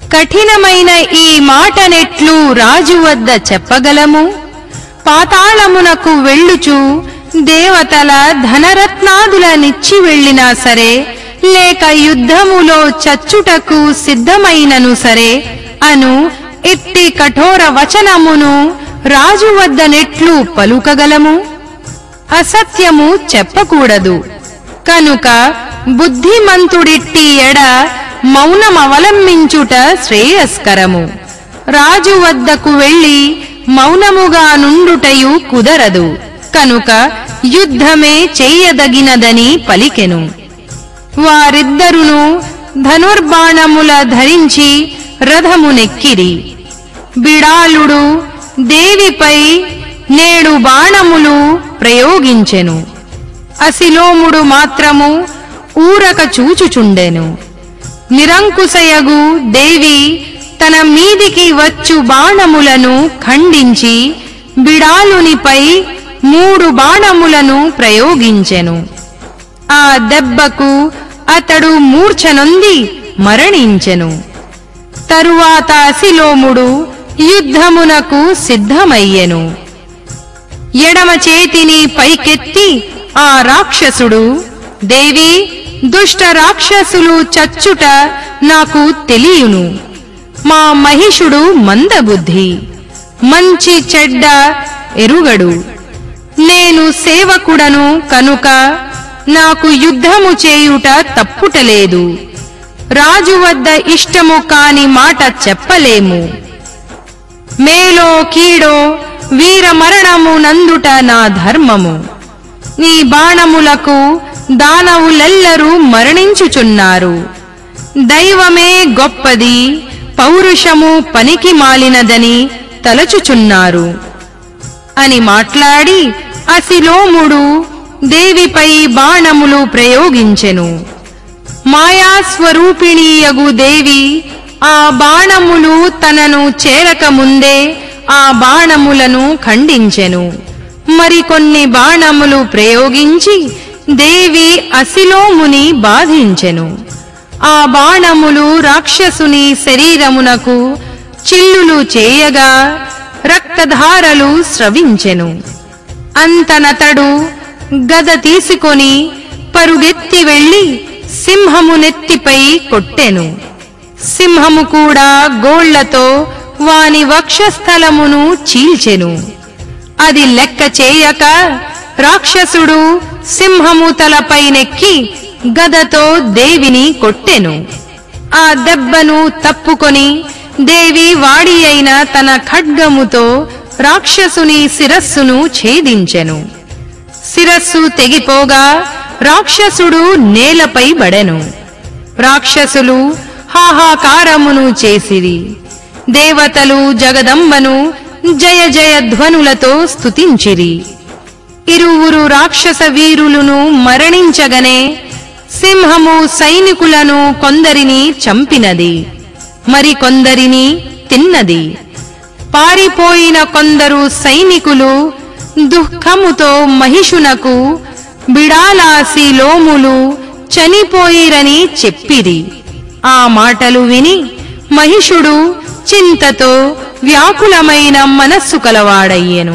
కఠినమైన ఈ మాటనెట్లు రాజు వద్ద చెప్పగలము పాతాళమునకు వెళ్ళుచు దేవతల ధనరత్నాదుల నిచ్చి వెళ్ళినా సరే లేక యుద్ధములో చచ్చుటకు సిద్ధమైనను సరే అను ఇట్టి కఠోర వచనమును రాజు వద్ద నెట్లు పలుకగలము అసత్యము చెప్పకూడదు కనుక బుద్ధిమంతుడిట్టి ఎడ మౌనమవలంబించుట శ్రేయస్కరము రాజు వద్దకు వెళ్లి మౌనముగా నుండుటయు కుదరదు కనుక యుద్ధమే చెయ్యదగినదని పలికెను వారిద్దరును ధనుర్బాణముల ధరించి రథమునెక్కిరి బిడాలుడు దేవిపై నేడు బాణములు ప్రయోగించెను అసిలోముడు మాత్రము ఊరక చూచుచుండెను నిరంకుశయగు దేవి తన మీదికి వచ్చు బాణములను ఖండించి బిడాలునిపై మూడు బాణములను ప్రయోగించెను ఆ దెబ్బకు అతడు మూర్ఛనొంది మరణించెను తరువాత అసిలోముడు యుద్ధమునకు సిద్ధమయ్యెను ఎడమ చేతిని పైకెత్తి ఆ రాక్షసుడు దేవి దుష్ట రాక్షసులు చచ్చుట నాకు తెలియను మా మహిషుడు మందబుద్ధి మంచి చెడ్డ ఎరుగడు నేను సేవకుడను కనుక నాకు యుద్ధము చేయుట తప్పుటలేదు రాజు వద్ద ఇష్టము కాని మాట చెప్పలేము మేలో కీడో వీరమరణము నందుట నా ధర్మము నీ బాణములకు దానవులెల్లరూ మరణించుచున్నారు దైవమే గొప్పది పౌరుషము పనికి మాలినదని తలచుచున్నారు అని మాట్లాడి అసిలోముడు దేవిపై బాణములు ప్రయోగించెను మాయాస్వరూపిణీయగు దేవి ఆ బాణములు తనను చేరకముందే ఆ బాణములను ఖండించెను మరికొన్ని బాణములు ప్రయోగించి దేవి అసిలోముని బాధించెను ఆ బాణములు రాక్షసుని శరీరమునకు చిల్లులు చేయగా రక్తధారలు స్రవించెను అంతనతడు గద తీసుకొని పరుగెత్తి వెళ్లి సింహము నెత్తిపై కొట్టెను సింహము కూడా గోళ్లతో వాని వక్షస్థలమును చీల్చెను అది లెక్క చేయక రాక్షసుడు సింహము తలపైనెక్కి గదతో దేవిని కొట్టెను ఆ దెబ్బను తప్పుకొని దేవి వాడి అయిన తన ఖడ్గముతో రాక్షసుని శిరస్సును ఛేదించెను శిరస్సు తెగిపోగా రాక్షసుడు నేలపై బడెను రాక్షసులు హాహాకారమును చేసిరి దేవతలు జగదంబను జయ జయ ధ్వనులతో స్తుతించిరి ఇరువురు రాక్షస వీరులను మరణించగనే సింహము సైనికులను కొందరిని చంపినది మరికొందరిని తిన్నది పారిపోయిన కొందరు సైనికులు దుఃఖముతో మహిషునకు బిడాలాసి లోములు చనిపోయిరని చెప్పిరి ఆ మాటలు విని మహిషుడు చింతతో వ్యాకులమైన మనస్సు కలవాడయ్యెను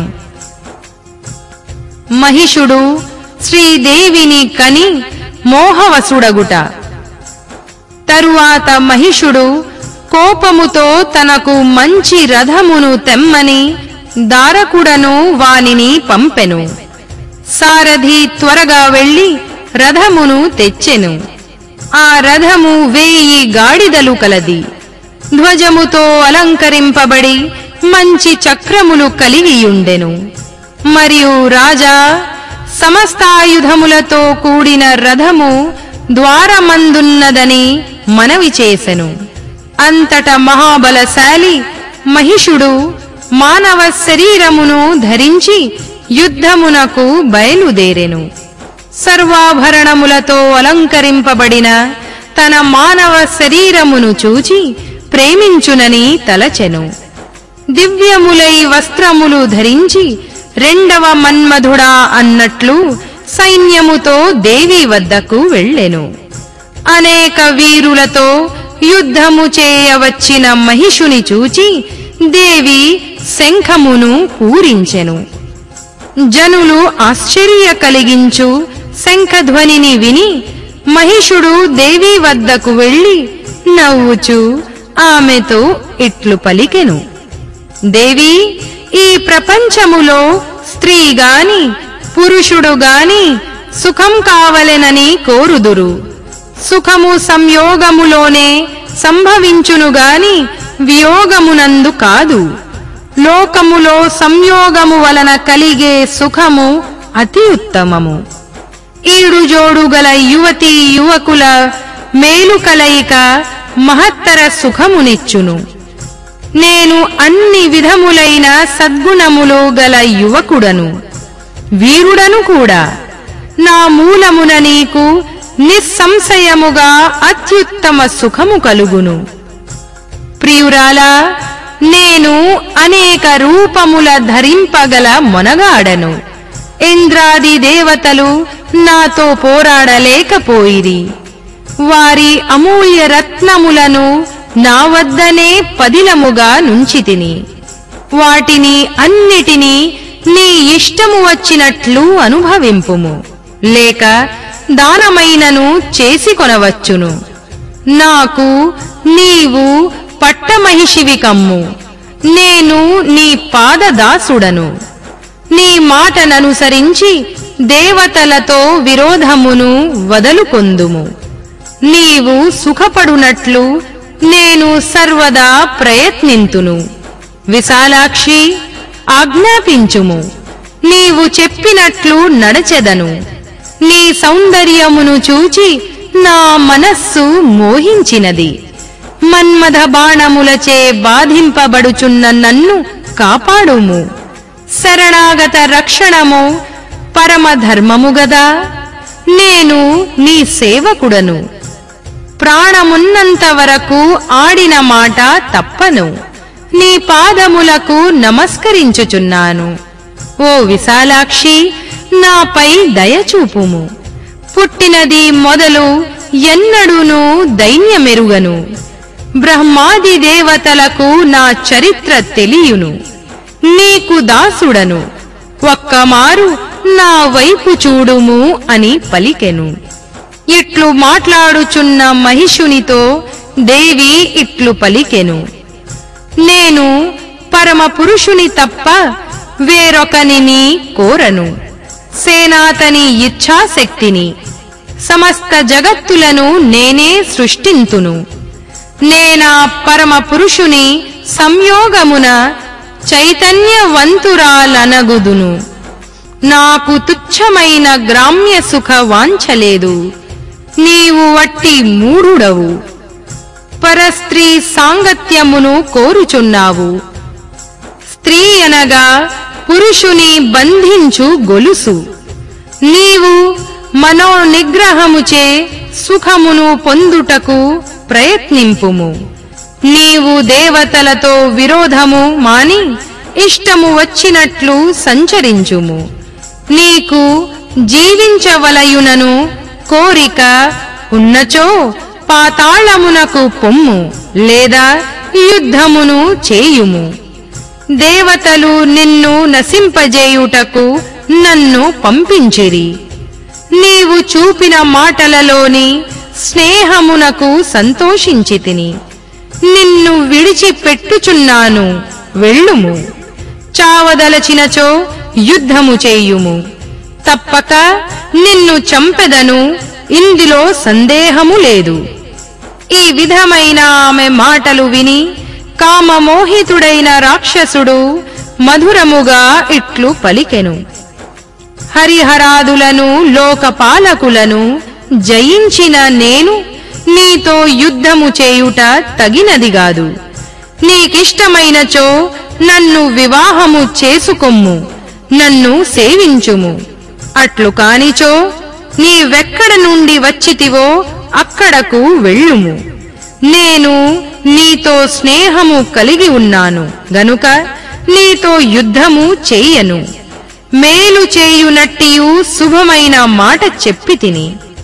మహిషుడు శ్రీదేవిని కని మోహవసుడగుట తరువాత మహిషుడు కోపముతో తనకు మంచి రథమును తెమ్మని దారకుడను వానిని పంపెను సారథి త్వరగా వెళ్లి రథమును తెచ్చెను ఆ రథము వేయి గాడిదలు కలది ధ్వజముతో అలంకరింపబడి మంచి చక్రములు కలిగియుండెను మరియు రాజా సమస్తాయుధములతో కూడిన రథము ద్వారమందున్నదని మనవి చేసెను అంతట మహాబలశాలి మహిషుడు మానవ శరీరమును ధరించి యుద్ధమునకు బయలుదేరెను సర్వాభరణములతో అలంకరింపబడిన తన మానవ శరీరమును చూచి ప్రేమించునని తలచెను దివ్యములై వస్త్రములు ధరించి రెండవ మన్మధుడా అన్నట్లు సైన్యముతో దేవి వద్దకు వెళ్ళెను అనేక వీరులతో యుద్ధము చేయవచ్చిన మహిషుని చూచి దేవి శంఖమును పూరించెను జనులు ఆశ్చర్య కలిగించు శంఖధ్వనిని విని మహిషుడు దేవి వద్దకు వెళ్లి నవ్వుచు ఆమెతో ఇట్లు పలికెను దేవి ఈ ప్రపంచములో స్త్రీ గాని పురుషుడు గాని సుఖం కావలెనని కోరుదురు సుఖము సంయోగములోనే సంభవించును గాని వియోగమునందు కాదు లోకములో సంయోగము వలన కలిగే సుఖము అతి ఉత్తమము ఈడు జోడు గల యువతి యువకుల మేలు కలయిక మహత్తర సుఖమునిచ్చును నేను అన్ని విధములైన సద్గుణములు గల యువకుడను వీరుడను కూడా నా మూలమున నీకు నిస్సంశయముగా అత్యుత్తమ సుఖము కలుగును ప్రియురాలా నేను అనేక రూపముల ధరింపగల మొనగాడను ఇంద్రాది దేవతలు నాతో పోరాడలేకపోయిరి వారి అమూల్య రత్నములను నా వద్దనే పదిలముగా నుంచితిని వాటిని అన్నిటినీ నీ ఇష్టము వచ్చినట్లు అనుభవింపుము లేక దానమైనను చేసి కొనవచ్చును నాకు నీవు పట్టమహిషివి కమ్ము నేను నీ పాదదాసుడను నీ మాటననుసరించి దేవతలతో విరోధమును వదలుకొందుము నీవు సుఖపడునట్లు నేను సర్వదా ప్రయత్నింతును విశాలాక్షి ఆజ్ఞాపించుము నీవు చెప్పినట్లు నడచెదను నీ సౌందర్యమును చూచి నా మనస్సు మోహించినది మన్మథ బాణములచే బాధింపబడుచున్న నన్ను కాపాడుము శరణాగత రక్షణము పరమధర్మము గదా నేను నీ సేవకుడను ప్రాణమున్నంత వరకు ఆడిన మాట తప్పను నీ పాదములకు నమస్కరించుచున్నాను ఓ విశాలాక్షి నాపై దయచూపుము పుట్టినది మొదలు ఎన్నడూను దైన్యమెరుగను బ్రహ్మాది దేవతలకు నా చరిత్ర తెలియును నీకు దాసుడను ఒక్కమారు నా వైపు చూడుము అని పలికెను ఇట్లు మాట్లాడుచున్న మహిషునితో దేవి ఇట్లు పలికెను నేను పరమ పురుషుని తప్ప వేరొకనిని కోరను సేనాతని ఇచ్ఛాశక్తిని సమస్త జగత్తులను నేనే సృష్టింతును నేనా పరమ పురుషుని సంయోగమున చైతన్యవంతురాలనగుదును నాకు తుచ్చమైన గ్రామ్య సుఖ వాంఛలేదు నీవు వట్టి మూఢుడవు పరస్త్రీ సాంగత్యమును కోరుచున్నావు స్త్రీ అనగా పురుషుని బంధించు గొలుసు నీవు మనోనిగ్రహముచే సుఖమును పొందుటకు ప్రయత్నింపుము నీవు దేవతలతో విరోధము మాని ఇష్టము వచ్చినట్లు సంచరించుము నీకు జీవించవలయునను కోరిక ఉన్నచో పాతాళమునకు పొమ్ము లేదా యుద్ధమును చేయుము దేవతలు నిన్ను నశింపజేయుటకు నన్ను పంపించిరి నీవు చూపిన మాటలలోని స్నేహమునకు సంతోషించితిని నిన్ను విడిచిపెట్టుచున్నాను వెళ్ళుము చావదలచినచో యుద్ధము చేయుము తప్పక నిన్ను చంపెదను ఇందులో సందేహము లేదు ఈ విధమైన ఆమె మాటలు విని కామమోహితుడైన రాక్షసుడు మధురముగా ఇట్లు పలికెను హరిహరాదులను లోకపాలకులను జయించిన నేను నీతో యుద్ధము చేయుట తగినదిగాదు నీకిష్టమైనచో నన్ను వివాహము చేసుకొమ్ము నన్ను సేవించుము అట్లు కానిచో నీవెక్కడ నుండి వచ్చితివో అక్కడకు వెళ్ళుము నేను నీతో స్నేహము కలిగి ఉన్నాను గనుక నీతో యుద్ధము చెయ్యను మేలు చేయునట్టియు శుభమైన మాట చెప్పి తిని